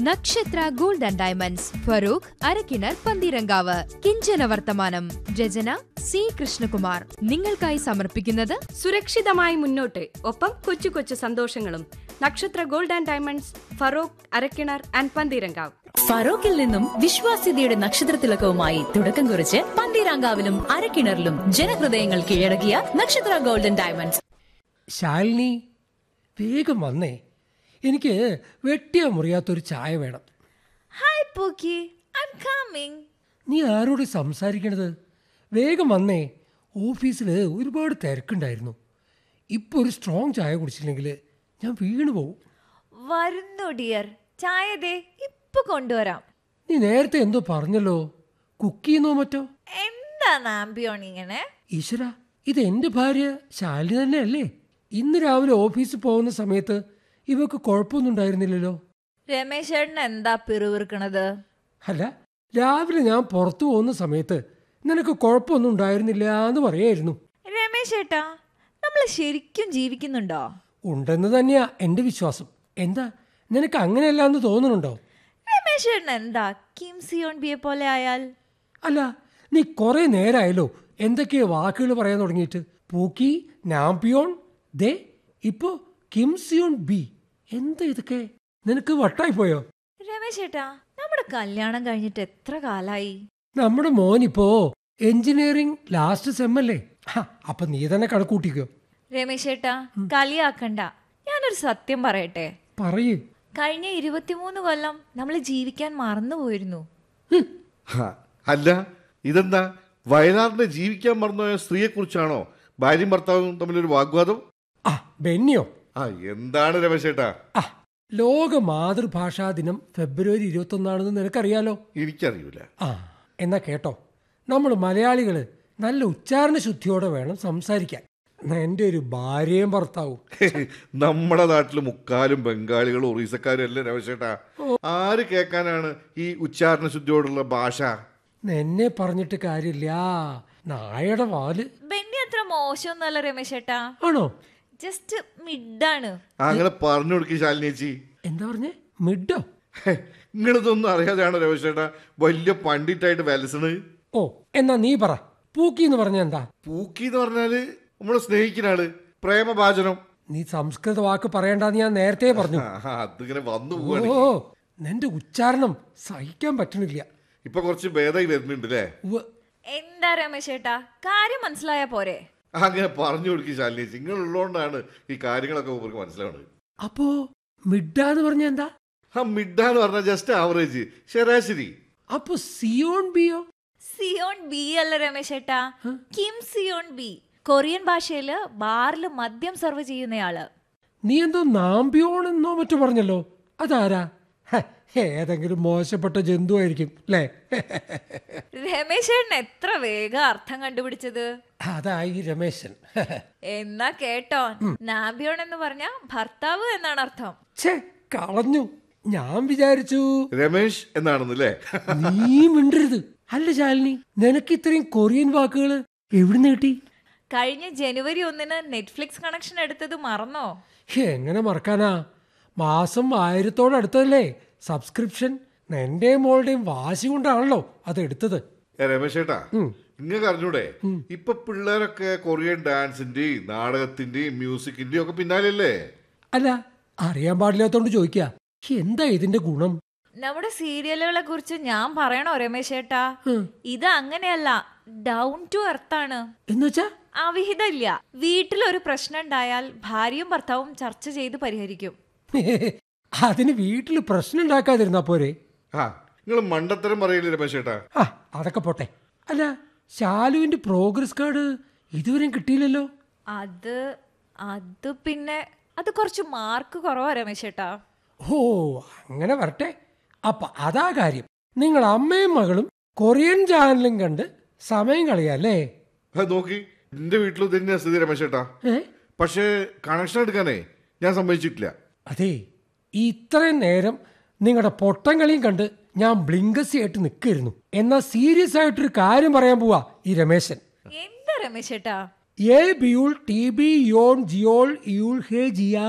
നക്ഷത്ര gold and diamonds Feroke Arakkinar Pantheerankavu കിഞ്ചന വർത്തമാനം രചന സി കൃഷ്ണകുമാർ നിങ്ങൾക്കായി സമർപ്പിക്കുന്നത് സുരക്ഷിതമായി മുന്നോട്ട് ഒപ്പം കൊച്ചു കൊച്ചു സന്തോഷങ്ങളും Nakshatra gold and diamonds Feroke Arakkinar and Pantheerankavu ഫറോക്കിൽ നിന്നും വിശ്വാസ്യതയുടെ നക്ഷത്രത്തിലക്കവുമായി തുടക്കം കുറിച്ച് പന്തീരാങ്കാവിലും അരക്കിണറിലും ജനഹൃദയങ്ങൾ കീഴടക്കിയ നക്ഷത്ര ഗോൾഡൻ ഡയമണ്ട്സ് ശാലിനി വേഗം വന്നേ എനിക്ക് വെട്ടിയ മുറിയാത്തൊരു ചായ വേണം Hi, Pookie. I'm coming. നീ ആരോട് സംസാരിക്കണത് വേഗം വന്നേ ഓഫീസിൽ ഒരുപാട് തിരക്കുണ്ടായിരുന്നു ഇപ്പോൾ ഒരു സ്ട്രോങ് ചായ കുടിച്ചില്ലെങ്കിൽ ഞാൻ വീണു പോവും വരുന്നു ഡിയർ ചായ ദേ ഇപ്പൊ കൊണ്ടുവരാം നീ നേരത്തെ എന്തോ പറഞ്ഞല്ലോ കുക്ക് ചെയ്യുന്നോ മറ്റോ എന്താ ആംബിയോൺ ഇങ്ങനെ ഈശ്വര ഇത് എൻ്റെ ഭാര്യ ശാലിനി തന്നെയല്ലേ ഇന്ന് രാവിലെ ഓഫീസിൽ പോകുന്ന സമയത്ത് ഇവക്ക് കുഴപ്പമൊന്നും ഉണ്ടായിരുന്നില്ലല്ലോ രമേശ് ചേട്ടൻ എന്താ പിറുവിറുക്കണത് അല്ല രാവിലെ ഞാൻ പുറത്തു പോകുന്ന സമയത്ത് നിനക്ക് കുഴപ്പമൊന്നും ഉണ്ടായിരുന്നില്ല എന്ന് പറയായിരുന്നു രമേശ് ചേട്ടാ നമ്മൾ ശരിക്കും ജീവിക്കുന്നുണ്ടോ ഉണ്ടെന്ന് തന്നെയാ എൻ്റെ വിശ്വാസം എന്താ നിനക്ക് അങ്ങനെയല്ല എന്ന് തോന്നുന്നുണ്ടോ രമേശ് ചേട്ടൻ എന്താ കിം സിയോൺ ബിയെ പോലെ ആയാൽ അല്ല നീ കുറേ നേരമായല്ലോ എന്തൊക്കെയോ വാക്കുകൾ പറയാൻ തുടങ്ങിയിട്ട് പൂക്കി നാംപിയോൺ ദേ ഇപ്പോ കിം സിയോൺ ബി എന്താ ഇതൊക്കെ നിനക്ക് വട്ടായി പോയോ രമേശ് ചേട്ടാ നമ്മുടെ കല്യാണം കഴിഞ്ഞിട്ട് എത്ര കാലായി നമ്മുടെ മോനിപ്പോ എഞ്ചിനീയറിംഗ് ലാസ്റ്റ് സെമ്മല്ലേ ഹ, അപ്പൊ നീ തന്നെ കണക്കൂട്ടിക്കോ രമേശ് ചേട്ടാ കളിയാക്കണ്ട ഞാനൊരു സത്യം പറയട്ടെ പറയൂ കഴിഞ്ഞ ഇരുപത്തിമൂന്ന് കൊല്ലം നമ്മൾ ജീവിക്കാൻ മറന്നുപോയിരുന്നു ഹ, അല്ല ഇതെന്താ വയനാടിനെ ജീവിക്കാൻ മറന്നുപോയ സ്ത്രീയെക്കുറിച്ചാണോ ഭാര്യയും ഭർത്താവും തമ്മിലൊരു വാഗ്വാദം ആ ബെന്നിയോ ആ എന്താണ് രമേശേട്ടാ ആ ലോക മാതൃഭാഷാ ദിനം ഫെബ്രുവരി ഇരുപത്തൊന്നാണെന്ന് നിനക്കറിയാലോ എനിക്കറിയൂല ആ എന്നാ കേട്ടോ നമ്മൾ മലയാളികൾ നല്ല ഉച്ചാരണ ശുദ്ധിയോടെ വേണം സംസാരിക്കാൻ എൻ്റെ ഒരു ഭാര്യയും ഭർത്താവും നമ്മുടെ നാട്ടിൽ മുക്കാലും ബംഗാളികളും ഒറീസക്കാരും അല്ലേ രമേശേട്ടാ ആര് കേൾക്കാനാണ് ഈ ഉച്ചാരണ ശുദ്ധിയോടുള്ള ഭാഷ എന്നെ പറഞ്ഞിട്ട് കാര്യമില്ല നായയുടെ വാല് ബെന്നി അത്ര മോശമൊന്നുമല്ല രമേശ് ചേട്ടാ ആണോ ജസ്റ്റ് മിഡാണ് ആ, അങ്ങനെ പറഞ്ഞു കൊടുക്കി ശാലിനി ചേച്ചി എന്താ പറഞ്ഞേ മിഡോ നിങ്ങളിതൊന്നും അറിയാതെയാണോ രമേശേട്ടാ വലിയ പണ്ടിട്ടായിട്ട് വലസണ് ഓ എന്നാ നീ പറ പൂക്കി എന്ന് പറഞ്ഞ എന്താ പൂക്കി എന്ന് പറഞ്ഞാല് നമ്മളെ സ്നേഹിക്കുന്ന ആള് പ്രേമഭാചനം നീ സംസ്കൃത വാക്ക് പറയണ്ടെന്ന് ഞാൻ നേരത്തെ പറഞ്ഞു ആ, അതിങ്ങനെ വന്നു പോവാണ് ഓ നിന്റെ ഉച്ചാരണം സഹിക്കാൻ പറ്റണില്ല ഇപ്പൊ കുറച്ച് ഭേദമായി വരുന്നുണ്ട് അല്ലേ ഉവ്വ്. എന്താ രമേശ് ചേട്ടാ കാര്യം മനസ്സിലായ പോരെ അങ്ങനെ പറഞ്ഞു കൊടുക്കി ശാലിനി ചേച്ചി നിങ്ങൾ ഉള്ളതുകൊണ്ടാണ് ഈ കാര്യങ്ങളൊക്കെ ഇവർക്ക് മനസ്സിലാവുന്നത് അപ്പോ മിഡ എന്ന് പറഞ്ഞ എന്താ ആ മിഡ് എന്ന് പറഞ്ഞാൽ ജസ്റ്റ് ആവറേജ് ശരാശരി അപ്പൊ സിയോൺ ബിയോ സിയോൺ ബി അല്ല രമേശ് ചേട്ടാ കിം സിയോൺ ബി കൊറിയൻ ഭാഷയില് ബാറിൽ മദ്യം സെർവ് ചെയ്യുന്നയാള് നീ എന്തോ നാമ്പിയോൺ എന്നോ മറ്റോ പറഞ്ഞല്ലോ അതാരാ ഹ, ഏതെങ്കിലും മോശപ്പെട്ട ജന്തു ആയിരിക്കും അല്ലേ രമേശ് ചേട്ടൻ എത്ര വേഗം അർത്ഥം കണ്ടുപിടിച്ചത് അതായി രമേശൻ എന്നാ കേട്ടോ നാബിയോൺ എന്ന് പറഞ്ഞ ഭർത്താവ് എന്നാണ് അർത്ഥം ഛേ കളഞ്ഞു ഞാൻ വിചാരിച്ചു രമേശ് എന്നാണെന്നല്ലേ നീ മിണ്ടരുത് അല്ല ശാലിനി നിനക്ക് ഇത്രയും കൊറിയൻ വാക്കുകൾ എവിടുന്ന് കിട്ടി കഴിഞ്ഞ ജനുവരി ഒന്നിന് നെറ്റ്ഫ്ലിക്സ് കണക്ഷൻ എടുത്തത് മറന്നോ എങ്ങനെ മറക്കാനാ മാസം ആയിരത്തോടടുത്തല്ലേ സബ്സ്ക്രിപ്ഷൻ എന്റെയും മോളുടെയും വാശി കൊണ്ടാണല്ലോ അത് എടുത്തത് ഏ, രമേശ് ചേട്ടാ നിങ്ങൾക്ക് അറിഞ്ഞൂടെ ഇപ്പൊ പിള്ളേരൊക്കെ കൊറിയൻ ഡാൻസിന്റെയും നാടകത്തിന്റെയും മ്യൂസിക്കിന്റെയും ഒക്കെ പിന്നാലെയല്ലേ അല്ല അറിയാൻ പാടില്ലാത്തോണ്ട് ചോദിക്കുക എന്താ ഇതിന്റെ ഗുണം നമ്മുടെ സീരിയലുകളെ കുറിച്ച് ഞാൻ പറയണോ രമേശ് ചേട്ടാ ഇത് അങ്ങനെയല്ല ഡൗൺ ടു എർത്താണ് എന്നുവെച്ചാ അവിഹിതമില്ല വീട്ടിൽ ഒരു പ്രശ്നം ഉണ്ടായാൽ ഭാര്യയും ഭർത്താവും ചർച്ച ചെയ്ത് പരിഹരിക്കും അതിന് വീട്ടിൽ പ്രശ്നം ഉണ്ടാക്കാതിരുന്നാ പോരെ ആ നിങ്ങൾ മണ്ടത്തരം പറയില്ലേ രമേശ് ചേട്ടാ ആ അതൊക്കെ പോട്ടെ അല്ല ശാലുവിന്റെ പ്രോഗ്രസ് കാർഡ് ഇതുവരെയും കിട്ടിയില്ലല്ലോ അത് അത് പിന്നെ അത് കുറച്ച് മാർക്ക് കുറവാ രമേശ് ചേട്ടാ ഓ അങ്ങനെ വരട്ടെ അപ്പൊ അതാ കാര്യം നിങ്ങൾ അമ്മയും മകളും കൊറിയൻ ചാനലും കണ്ട് സമയം കളയല്ലേ ആ, നോക്കി എന്റെ വീട്ടിലും തന്നെയാ സ്ഥിതി രമേശ് ചേട്ടാ ഏ പക്ഷേ കണക്ഷൻ എടുക്കാനേ ഞാൻ സമ്മതിച്ചിട്ടില്ല അതെ ഈ ഇത്രയും നേരം നിങ്ങളുടെ പൊട്ടം കളിയും കണ്ട് ഞാൻ ബ്ലിങ്കസി ആയിട്ട് നിൽക്കായിരുന്നു എന്നാൽ സീരിയസ് ആയിട്ടൊരു കാര്യം പറയാൻ പോവാ ഈ രമേശൻ എന്താ രമേശ് ചേട്ടാ എ ബിയുൾ ടി ബി യോൺ ജിയോൾ യൂൾ ഹേ ജിയാ